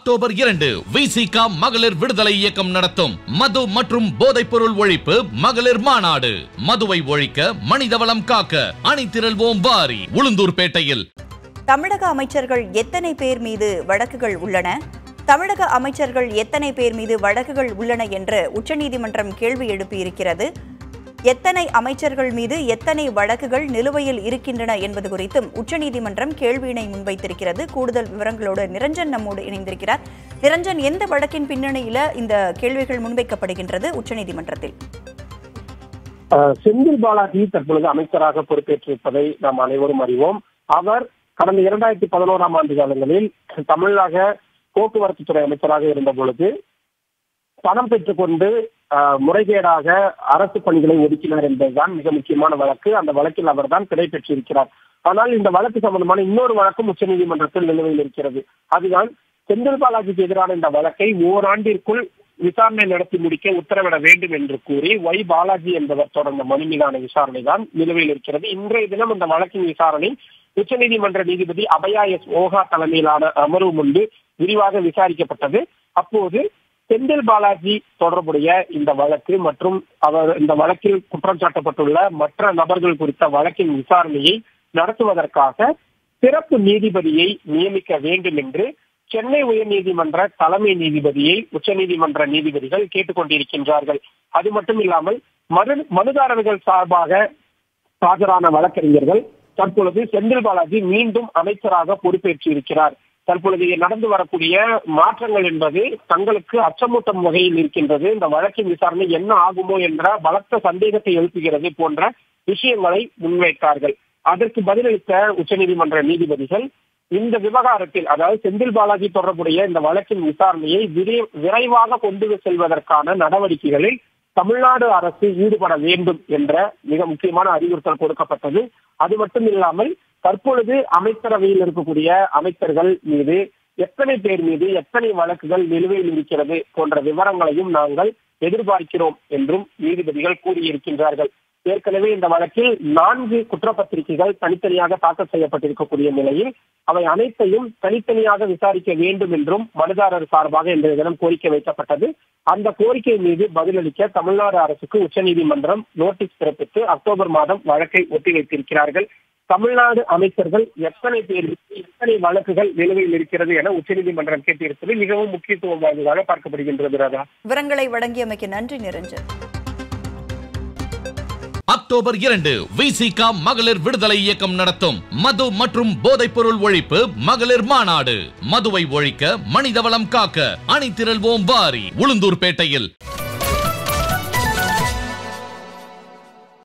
October இரண்டு விசிகா மகளிர் விடுதலை இயக்கம் நடத்தும் மது மற்றும் போதைப் பொருள் ஒழிப்பு மகளிர் மாநாடு மதுவை ஒழிக்க மனிதவளம் காக்க அணிதிரள்வோம் வாரி உளுந்தூர்பேட்டையில் தமிழக அமைச்சர்கள் எத்தனை பேர் மீது வழக்குகள் உள்ளன தமிழக அமைச்சர்கள் எத்தனை பேர் மீது வழக்குகள் உள்ளன என்று உச்சநீதிமன்றம் கேள்வி எழுப்பியிருக்கிறது எத்தனை அமைச்சர்கள் மீது எத்தனை வழக்குகள் நிலுவையில் இருக்கின்றன என்பது குறித்தும் உச்சநீதிமன்றம் கேள்வியினை முன்வைத்திருக்கிறது கூடுதல் விவரங்களோடு நிரஞ்சன் நம்மோடு இணைந்திருக்கிறார் நிரஞ்சன் எந்த வழக்கின் பின்னணியில இந்த கேள்விகள் முன்வைக்கப்படுகின்றது உச்சநீதிமன்றத்தில் அஹ் செந்தில் பாலாஜி தற்பொழுது அமைச்சராக பொறுப்பேற்றிருப்பதை நாம் அனைவரும் அறிவோம் அவர் கடந்த இரண்டாயிரத்தி பதினோராம் ஆண்டு காலங்களில் தமிழக போக்குவரத்து துறை அமைச்சராக இருந்த பொழுது பணம் பெற்றுக்கொண்டு அஹ், முறைகேடாக அரசு பணிகளை ஒதுக்கினார் என்பதுதான் மிக முக்கியமான வழக்கு அந்த வழக்கில் அவர்தான் கிடை பெற்றிருக்கிறார் ஆனால் இந்த வழக்கு சம்பந்தமான இன்னொரு வழக்கும் உச்சநீதிமன்றத்தில் நிலுவையில் இருக்கிறது அதுதான் செந்தில் பாலாஜிக்கு எதிரான இந்த வழக்கை ஓராண்டிற்குள் விசாரணை நடத்தி முடிக்க உத்தரவிட வேண்டும் என்று கூறி ஒய் பாலாஜி என்பவர் தொடர்ந்த மனு மீதான விசாரணை தான் நிலுவையில் இருக்கிறது இன்றைய தினம் இந்த வழக்கின் விசாரணை உச்சநீதிமன்ற நீதிபதி அபயா எஸ் ஓகா தலைமையிலான அமர்வு முன்பு விரிவாக விசாரிக்கப்பட்டது அப்போது செந்தில் பாலாஜி தொடர்புடைய இந்த வழக்கு மற்றும் அவர் இந்த வழக்கில் குற்றம் சாட்டப்பட்டுள்ள மற்ற நபர்கள் குறித்த வழக்கின் விசாரணையை நடத்துவதற்காக சிறப்பு நீதிபதியை நியமிக்க வேண்டும் என்று சென்னை உயர்நீதிமன்ற தலைமை நீதிபதியை உச்சநீதிமன்ற நீதிபதிகள் கேட்டுக்கொண்டிருக்கின்றார்கள் அது மட்டும் இல்லாமல் மனு மனுதாரர்கள் சார்பாக ஆஜரான வழக்கறிஞர்கள் தற்பொழுது செந்தில் பாலாஜி மீண்டும் அமைச்சராக பொறுப்பேற்று இருக்கிறார் தற்பொழுது நடந்து வரக்கூடிய மாற்றங்கள் என்பது தங்களுக்கு அச்சமூட்டும் வகையில் இருக்கின்றது இந்த வழக்கின் விசாரணை என்ன ஆகுமோ என்ற பலத்த சந்தேகத்தை எழுப்புகிறது போன்ற விஷயங்களை முன்வைத்தார்கள் அதற்கு பதிலளித்த உச்சநீதிமன்ற நீதிபதிகள் இந்த விவகாரத்தில் அதாவது செந்தில் பாலாஜி தொடர்புடைய இந்த வழக்கின் விசாரணையை விரை- விரைவாக கொண்டு செல்வதற்கான நடவடிக்கைகளில் தமிழ்நாடு அரசு ஈடுபட வேண்டும் என்ற மிக முக்கியமான அறிவுறுத்தல் கொடுக்கப்பட்டது அது மட்டும் இல்லாமல் தற்பொழுது அமைச்சரவையில் இருக்கக்கூடிய அமைச்சர்கள் மீது எத்தனை பேர் மீது எத்தனை வழக்குகள் நிலுவையில் இருக்கிறது போன்ற விவரங்களையும் நாங்கள் எதிர்பார்க்கிறோம் என்றும் நீதிபதிகள் கூறியிருக்கின்றார்கள் ஏற்கனவே இந்த வழக்கில் நான்கு குற்றப்பத்திரிகைகள் தனித்தனியாக தாக்கல் செய்யப்பட்டிருக்கக்கூடிய நிலையில் அவை அனைத்தையும் தனித்தனியாக விசாரிக்க வேண்டும் என்றும் மனுதாரர் சார்பாக இன்றைய தினம் கோரிக்கை வைக்கப்பட்டது அந்த கோரிக்கை மீது பதிலளிக்க தமிழ்நாடு அரசுக்கு உச்சநீதிமன்றம் நோட்டீஸ் பிறப்பித்து அக்டோபர் மாதம் வழக்கை ஒத்திவைத்திருக்கிறார்கள் தமிழ்நாடு அமைச்சர்கள் எத்தனை பேர் மீது எத்தனை வழக்குகள் நிலுவையில் இருக்கிறது என உச்சநீதிமன்றம் கேட்டிருப்பது மிகவும் முக்கியத்துவம் வாய்ந்ததாக பார்க்கப்படுகின்றது ராதா விவரங்களை வழங்கியமைக்கு நன்றி நிரஞ்சன் அக்டோபர் இரண்டு விசிகா மகளிர் விடுதலை இயக்கம் நடத்தும் மது மற்றும் போதைப் பொருள் ஒழிப்பு மகளிர் மாநாடு மதுவை ஒழிக்க மனிதவளம் காக்க அணிதிரள்வோம் வாரி உளுந்தூர்பேட்டையில்